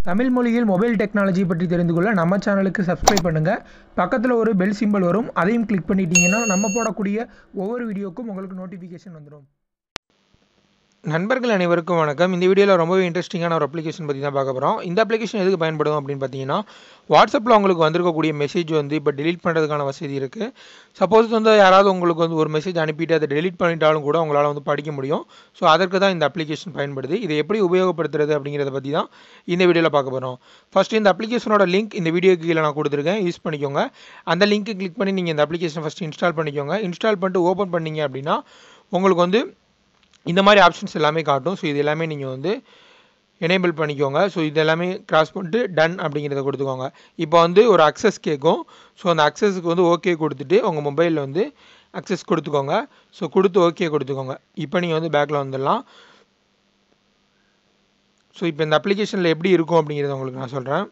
தமிழ் மொழியில் mobile technology பற்றி தெரிந்து கொள்ள நம்ம சேனலுக்கு சப்ஸ்கிரைப் பண்ணுங்கள் பக்கத்தில் ஒரு பெல் சிம்பல் வரும் அதையும் கிளிக் பண்ணிட்டீங்கன்னா நம்ம போடக்கூடிய ஒவ்வொரு வீடியோக்கும் உங்களுக்கு நோட்டிஃபிகேஷன் வந்துடும் நண்பர்கள் அனைவருக்கும் வணக்கம் இந்த வீடியோவில் ரொம்பவே இன்ட்ரெஸ்டிங்கான ஒரு அப்ளிகேஷன் பற்றி தான் பார்க்க போகிறோம் இந்த அப்ளிகேஷன் எதுக்கு பயன்படும் அப்படின்னு பார்த்தீங்கன்னா வாட்ஸ்அப்பில் உங்களுக்கு வந்திருக்கக்கூடிய மெசேஜ் வந்து இப்போ delete பண்ணுறதுக்கான வசதி இருக்குது சப்போஸ் வந்து யாராவது உங்களுக்கு வந்து ஒரு மெசேஜ் அனுப்பிட்டு அதை delete பண்ணிட்டாலும் கூட உங்களால் வந்து படிக்க முடியும் ஸோ அதற்கு தான் இந்த அப்ளிகேஷன் பயன்படுது இதை எப்படி உபயோகப்படுத்துறது அப்படிங்கிறத பற்றி தான் இந்த வீடியோவில் பார்க்க போகிறோம் ஃபர்ஸ்ட் இந்த அப்ளிகேஷனோட லிங்க் இந்த வீடியோக்கு கீழே நான் கொடுத்துருக்கேன் யூஸ் பண்ணிக்கோங்க அந்த லிங்க்கை கிளிக் பண்ணி நீங்கள் இந்த அப்ளிகேஷன் ஃபஸ்ட் இன்ஸ்டால் பண்ணிக்கோங்க இன்ஸ்டால் பண்ணிட்டு ஓப்பன் பண்ணீங்க அப்படின்னா உங்களுக்கு வந்து இந்த மாதிரி ஆப்ஷன்ஸ் எல்லாமே காட்டும் ஸோ இது எல்லாமே நீங்கள் வந்து எனேபிள் பண்ணிக்கோங்க ஸோ இது எல்லாமே கிராஸ் பண்ணிட்டு டன் அப்படிங்கிறத கொடுத்துக்கோங்க இப்போ வந்து ஒரு அக்சஸ் கேட்கும் ஸோ அந்த அக்சஸ்க்கு வந்து ஓகே கொடுத்துட்டு உங்கள் மொபைலில் வந்து அக்சஸ் கொடுத்துக்கோங்க ஸோ கொடுத்து ஓகே கொடுத்துக்கோங்க இப்போ நீங்கள் வந்து பேக்கில் வந்துடலாம் ஸோ இப்போ இந்த அப்ளிகேஷனில் எப்படி இருக்கும் அப்படிங்கிறத உங்களுக்கு நான் சொல்கிறேன்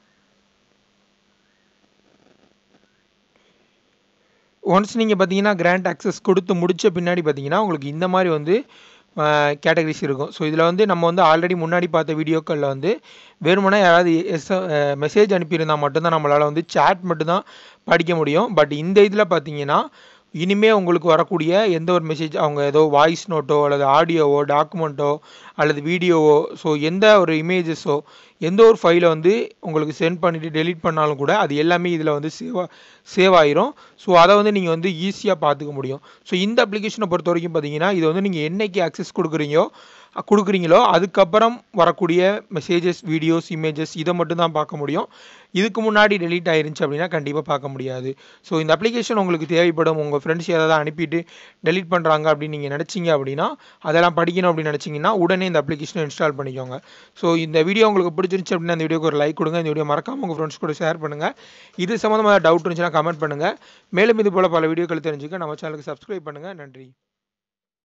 ஒன்ஸ் நீங்கள் பார்த்தீங்கன்னா கிராண்ட் அக்சஸ் கொடுத்து முடித்த பின்னாடி பார்த்தீங்கன்னா உங்களுக்கு இந்த மாதிரி வந்து கேட்டகரிஸ் இருக்கும் ஸோ இதில் வந்து நம்ம வந்து ஆல்ரெடி முன்னாடி பார்த்த வீடியோக்களில் வந்து வெறுமனே யாராவது எஸ் மெசேஜ் அனுப்பியிருந்தால் மட்டும்தான் நம்மளால் வந்து சேட் மட்டும்தான் படிக்க முடியும் பட் இந்த இதில் பார்த்தீங்கன்னா இனிமே உங்களுக்கு வரக்கூடிய எந்த ஒரு மெசேஜ் அவங்க ஏதோ வாய்ஸ் நோட்டோ அல்லது ஆடியோவோ டாக்குமெண்ட்டோ அல்லது வீடியோவோ ஸோ எந்த ஒரு இமேஜஸோ எந்த ஒரு ஃபைலை வந்து உங்களுக்கு சென்ட் பண்ணிவிட்டு டெலீட் பண்ணாலும் கூட அது எல்லாமே இதில் வந்து சேவ் சேவ் ஆயிரும் ஸோ அதை வந்து நீங்கள் வந்து ஈஸியாக பார்த்துக்க முடியும் ஸோ இந்த அப்ளிகேஷனை பொறுத்த வரைக்கும் பார்த்தீங்கன்னா இது வந்து நீங்கள் என்னைக்கு ஆக்சஸ் கொடுக்குறீங்களோ கொடுக்குறீங்களோ அதுக்கப்புறம் வரக்கூடிய மெசேஜஸ் வீடியோஸ் இமேஜஸ் இதை மட்டும் தான் பார்க்க முடியும் இதுக்கு முன்னாடி டெலீட் ஆயிருந்துச்சு அப்படின்னா கண்டிப்பாக பார்க்க முடியாது ஸோ இந்த அப்ளிகேஷன் உங்களுக்கு தேவைப்படும் உங்கள் ஃப்ரெண்ட்ஸ் ஏதாவது அனுப்பிட்டு டெலீட் பண்ணுறாங்க அப்படின்னு நீங்கள் நினச்சிங்க அப்படின்னா அதெல்லாம் படிக்கணும் அப்படின்னு நினச்சிங்கன்னா உடனே இந்த அப்ளிகேஷனை இன்ஸ்டால் பண்ணிக்கோங்க ஸோ இந்த வீடியோ உங்களுக்கு பிடிச்சிருந்துச்சு அப்படின்னா இந்த வீடியோக்கு ஒரு லைக் கொடுங்க இந்த வீடியோ மறக்காம உங்கள் ஃப்ரெண்ட்ஸ் கூட ஷேர் பண்ணுங்கள் இது சம்மந்தமாக டவுட் இருந்துச்சுன்னா கமெண்ட் பண்ணுங்கள் மேலும் இது போல் பல வீடியோக்கள் தெரிஞ்சுக்க நம்ம சேனலுக்கு சப்ஸ்கிரைப் பண்ணுங்கள் நன்றி